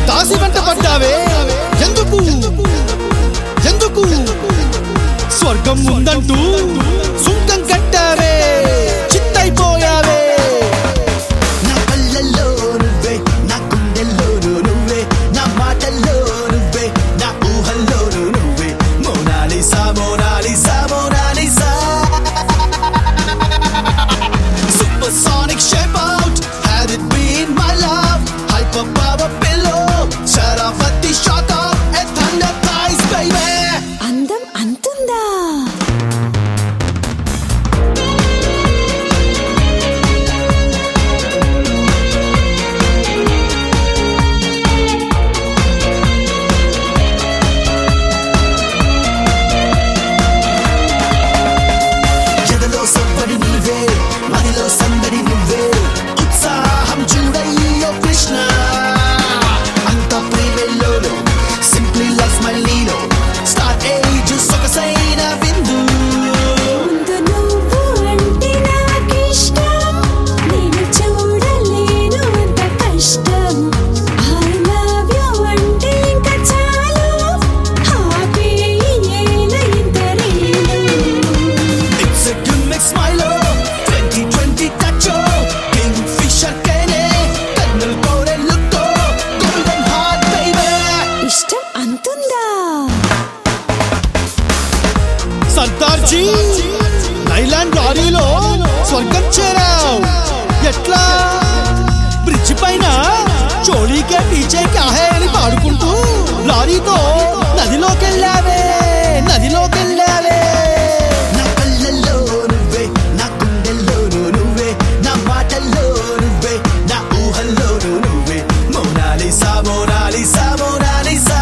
దాసి వెంట పడ్డావే ఎందుకు ఎందుకు స్వర్గం ఉందంటూ సుంకం కట్టావే చిత్తైపోయావే నా కళ్ళల్లో నువ్వే నా గుండెల్లోనూ నువ్వే నా మాటల్లో నువ్వే నా ఊహల్లోనూ నువ్వే Mona Lisa Mona Lisa Mona Lisa Supersonic shape out had it been my love hyper power pillow Sharavati shock out and thunder thighs baby అందం అంతుందా జగలో సవ్వడి నీవే మదిలో సందడి నువ్వే ఉత్సాహం చూడయ్యో కృష్ణ అంత ప్రేమలోను సింప్లీ లవ్ స్మైలీలో స్టార్ ఏజ్ సొగసైన విందు ముందు నువ్వు అంటే నాకిష్టం నేను చూడలేను అంత కష్టం ఐ లవ్ యు అంటే ఇంకా చాలు హ్యాపీ ఏల ఇంతరేలు it's a gimmick smile twenty twenty touch Kingfisher కేనే కన్నులు కోరే లుక్ గోల్డెన్ హార్ట్ బేబీ ఇష్టం అంతుందా సర్దార్జీ నైలాండ్ లారీలో స్వర్గం చేరావు ఎట్లా బ్రిడ్జ్ పైన చోళీకే పీచే క్యాహే అని పాడుకుంటూ లారీతో నదిలోకెళ్ళావే నదిలోకెళ్ళావే నా కళ్ళల్లో నువ్వే నా గుండెల్లోనూ నువ్వే నా మాటల్లో నువ్వే నా ఊహల్లోనూ నువ్వే మోనాలిసా మోనాలిసా మోనాలిసా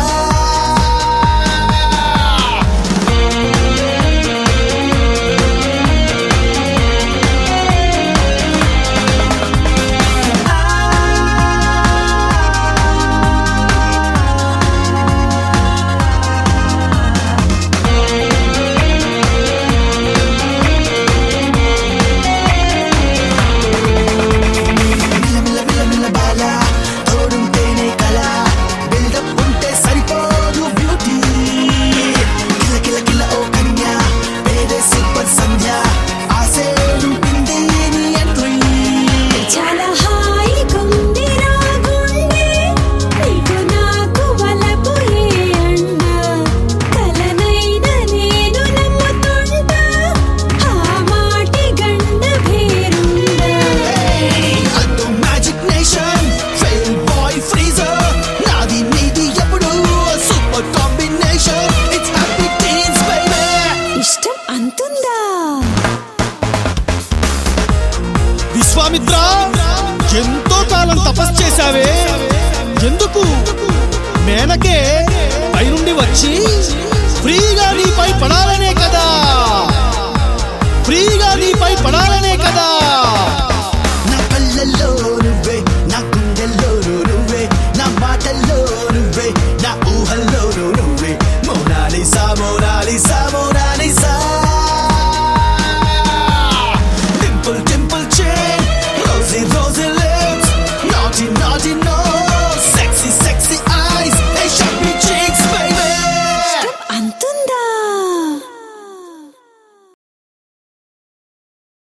మిల్ల మిల్ల మిల్ల మిల్ల బాల తోడుంటేనే కల బిల్డప్ ఉంటే సరిపోదు బ్యూటీ కిల కిల కిల ఓ కన్య పేరే సూపర్ సంధ్య ఆసే నింపింది నీ ఎంట్రీ చాలా హాయిగుంది నా గుండె నీకు నాకు వలపు ఏ అండ కలనైన నేను నమ్ముతుంటా ఆ మాటి గండ భేరుండా అదో magic nation fail boy freezer నాది నీది ఎప్పుడు super combination it's happy teens baby ఇష్టం అంతుందా విశ్వామిత్ర ఎంతో కాలం తపస్సు చేశావే ఎందుకు మేనకే పైనుండి వచ్చి ఫ్రీగా నీపై పడాలనే కదా ఫ్రీగా నీపై పడాలనే